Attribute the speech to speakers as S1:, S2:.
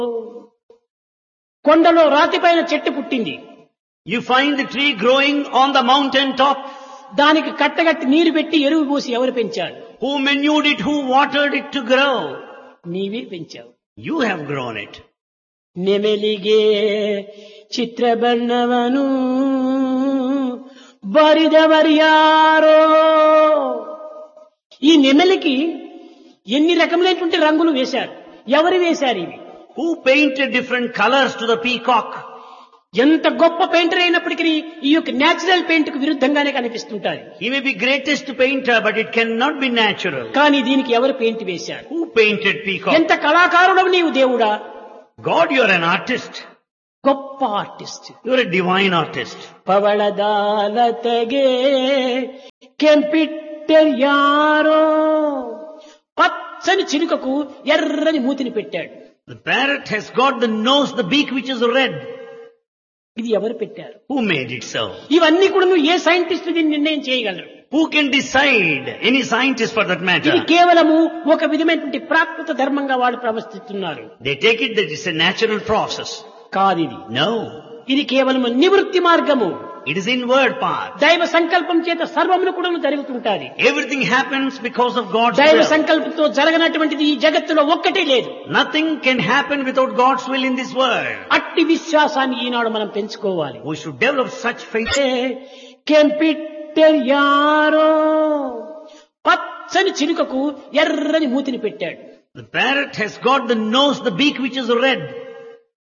S1: కొండలో రాతిపైన చెట్టు పుట్టింది
S2: You find the tree growing on the mountain top.
S1: దానికి కట్టగట్టి నీరు పెట్టి ఎరువు పోసి ఎవరు పెంచారు
S2: Who manured it? Who watered it to grow?
S1: నీవే పెంచావు
S2: You have grown it.
S1: ನೆಮೆಲಿಗೆ ಚಿತ್ರಬಣ್ಣವನು బరిదవరియారో ఈ నెమలికి ఎన్ని రకములైనటువంటి రంగులు వేశారు ఎవరు వేశారు ఇవి
S2: Who painted different colors to the peacock?
S1: ఎంత గొప్ప పెయింటర్ అయినప్పటికీ ఈ యొక్క నేచురల్ పెయింట్ కు విరుద్ధంగానే కనిపిస్తుంటారు
S2: He may be greatest painter, but it cannot be natural.
S1: కానీ దీనికి ఎవరు పెయింట్ వేశారు
S2: Who painted peacock?
S1: ఎంత కళాకారుడవు నీవు దేవుడా
S2: God, you are an artist.
S1: గొప్ప artist
S2: You are a divine artist.
S1: పవళదాలతಗೆ కెంపిట్టర్ యారో పచ్చని చిలుకకు ఎర్రని మూతిని పెట్టాడు
S2: The parrot has got the nose, the beak which is red.
S1: ఇది ఎవరు పెట్టారు
S2: Who made it so?
S1: ఇవన్నీ కూడా నువ్వు ఏ సైంటిస్ట్ దీన్ని నిర్ణయం చేయగలరు
S2: Who can decide? Any scientist for that matter.
S1: ఇది కేవలము ఒక విధమైనటువంటి ప్రాకృత ధర్మంగా వాళ్ళు ప్రవర్తిస్తున్నారు
S2: They take it that it's a natural process.
S1: కాదు ఇది
S2: No.
S1: ఇది కేవలము నివృత్తి మార్గము
S2: It is inward path.
S1: దైవ సంకల్పం చేత సర్వమును కూడా జరుగుతుంటాది
S2: Everything happens because of God's
S1: దైవ
S2: will.
S1: సంకల్పంతో జరగనటువంటిది ఈ జగత్తులో ఒక్కటే లేదు
S2: Nothing can happen without God's will in this world.
S1: అట్టి విశ్వాసాన్ని ఈనాడు మనం పెంచుకోవాలి
S2: We should develop such faith.
S1: కెంపిట్టర్ యారో పచ్చని చిలుకకు ఎర్రని మూతిని పెట్టాడు
S2: The parrot has got the nose, the beak which is red.